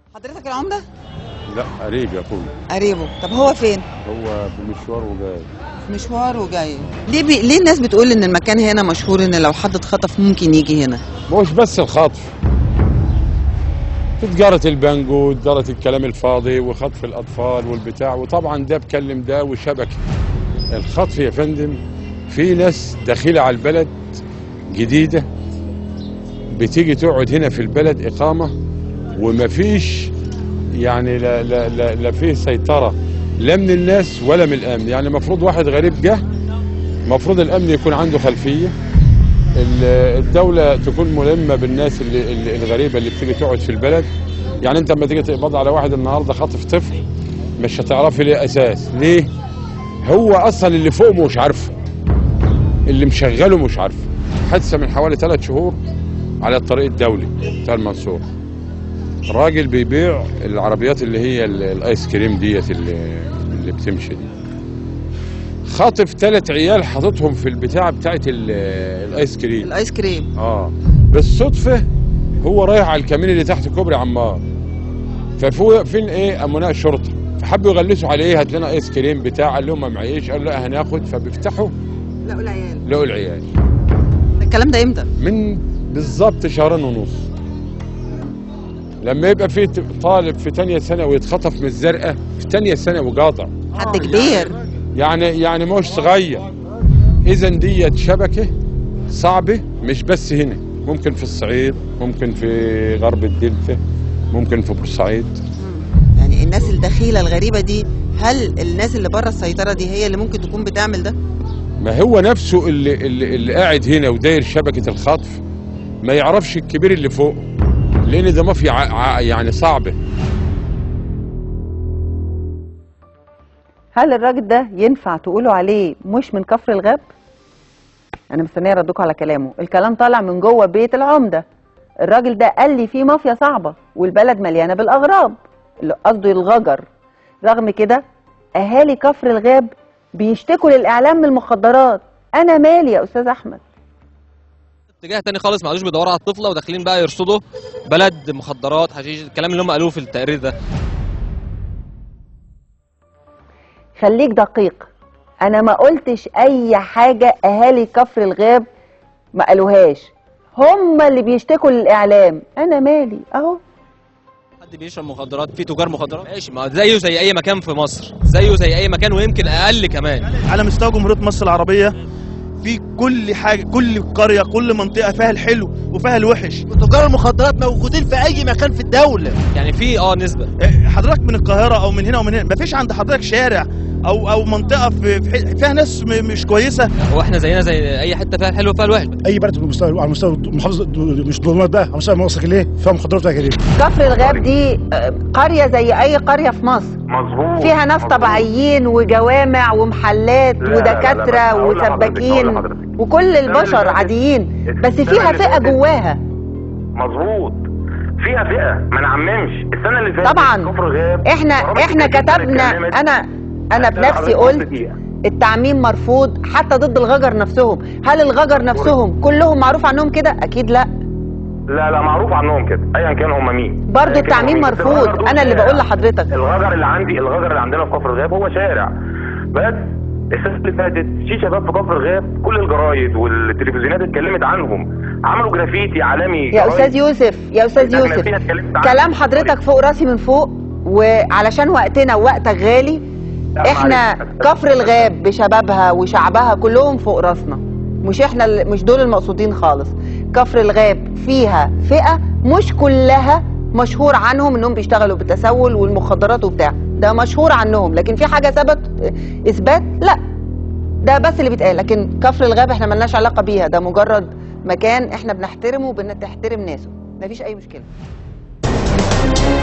حضرتك العمده لا قريب يا اخوي قريبه طب هو فين هو بمشوار وجاي مشوار وجاي ليه بي... ليه الناس بتقول ان المكان هنا مشهور ان لو حد اتخطف ممكن يجي هنا مش بس الخطف في تجارة البنجو وتجارة الكلام الفاضي وخطف الأطفال والبتاع وطبعا ده بكلم ده وشبكة الخطف يا فندم في ناس داخلة على البلد جديدة بتيجي تقعد هنا في البلد إقامة ومفيش يعني لا, لا, لا, لا فيه سيطرة لا من الناس ولا من الأمن يعني المفروض واحد غريب جه المفروض الأمن يكون عنده خلفية ال- الدولة تكون ملمة بالناس اللي اللي- الغريبة اللي بتيجي تقعد في البلد يعني انت لما تيجي تقبض على واحد النهارده خاطف طفل مش هتعرفي ليه اساس ليه هو اصلا اللي فوقه مش عارفه اللي مشغله مش عارفه حادثه من حوالي ثلاث شهور على الطريق الدولي بتاع المنصور راجل بيبيع العربيات اللي هي ال- الايس كريم ديت اللي, اللي بتمشي دي خاطف ثلاث عيال حاططهم في البتاعه بتاعت ال- الايس كريم الايس كريم اه بالصدفه هو رايح على الكمين اللي تحت كوبري عمار ففوق فين ايه امناء الشرطه فحبوا يغلسوا عليه هات لنا ايس كريم بتاع قال لهم ما معيش قال لا هناخد فبيفتحوا لا العيال لقوا العيال الكلام ده امتى من بالظبط شهرين ونص لما يبقى في ت- طالب في تانية سنة ويتخطف من الزرقاء في تانية سنة وقاطع حد كبير يعني يعني مش صغير اذا ديت شبكه صعبه مش بس هنا ممكن في الصعيد ممكن في غرب الدلتا ممكن في بورسعيد يعني الناس الدخيله الغريبه دي هل الناس اللي بره السيطره دي هي اللي ممكن تكون بتعمل ده ما هو نفسه اللي, اللي, اللي قاعد هنا وداير شبكه الخطف ما يعرفش الكبير اللي فوق لان ده مافيا ع- ع- يعني صعبه هل الراجل ده ينفع تقولوا عليه مش من كفر الغاب انا مستنيه ردكم على كلامه الكلام طالع من جوه بيت العمده الراجل ده قال لي في مافيا صعبه والبلد مليانه بالاغراب اللي قصده الغجر رغم كده اهالي كفر الغاب بيشتكوا للاعلام من المخدرات انا مالي يا استاذ احمد اتجاه تاني خالص ما قالوش بيدوروا على الطفله وداخلين بقى يرصدوا بلد مخدرات حشيش الكلام اللي هم قالوه في التقرير ده خليك دقيق انا ما قلتش اي حاجه اهالي كفر الغاب ما قالوهاش هم اللي بيشتكوا للاعلام انا مالي اهو حد بيشرب مخدرات في تجار مخدرات ماشي ما زيه زي اي مكان في مصر زيه زي اي مكان ويمكن اقل كمان على مستوى جمهوريه مصر العربيه في كل حاجه كل قريه كل منطقه فيها الحلو وفيها الوحش تجار المخدرات موجودين في اي مكان في الدوله يعني في اه نسبه إيه، حضرتك من القاهره او من هنا ومن هنا مفيش عند حضرتك شارع او او منطقه في في ح- فيها ناس م- مش كويسه هو احنا زينا زي اي حته فيها الحلو وفيها الوحش اي بلد على مستوى على مستوى محافظه مش دولمات بقى على مستوى مصر ليه فيها مخدرات فيها كده كفر الغاب دي آه، قريه زي اي قريه في مصر مظبوط فيها ناس مظبوط. طبيعيين وجوامع ومحلات لا، لا، لا، ودكاتره بس هقول لحضرتك- وسباكين هقول لحضرتك. وكل السنة البشر اللي فاتت- عاديين بس السنة فيها اللي فئه فاتت- جواها مظبوط فيها فئه ما نعممش السنه اللي فاتت طبعا كفر غاب احنا برامج احنا كتير جداً كتبنا اتكلمت. انا انا أستاذ بنفسي حضرتك قلت دقيقة. التعميم مرفوض حتى ضد الغجر نفسهم هل الغجر نفسهم كلهم معروف عنهم كده اكيد لا لا لا معروف عنهم كده ايا كان هم مين برضو أياً كان التعميم هم مين. بس مرفوض. الغجر دول أنا اللي شارع. بقول لحضرتك. الغجر اللي عندي الغجر اللي عندنا في كفر الغاب هو شارع بس السنه اللي فاتت في شباب في كفر الغاب كل الجرايد والتلفزيونات اتكلمت عنهم عملوا جرافيتي عالمي يا جرايد. استاذ يوسف يا استاذ الأجنبية يوسف اتكلمت عنهم. كلام حضرتك فوق راسي من فوق وعلشان وقتنا ووقتك غالي لا، احنا معلش. كفر الغاب بشبابها وشعبها كلهم فوق راسنا مش احنا ال- مش دول المقصودين خالص كفر الغاب فيها فئة مش كلها مشهور عنهم انهم بيشتغلوا بالتسول والمخدرات وبتاع ده مشهور عنهم لكن في حاجة ثبت اثبات لا ده بس اللي بيتقال لكن كفر الغاب احنا ملناش علاقة بيها ده مجرد مكان احنا بنحترمه وبنحترم ناسه مفيش اي مشكلة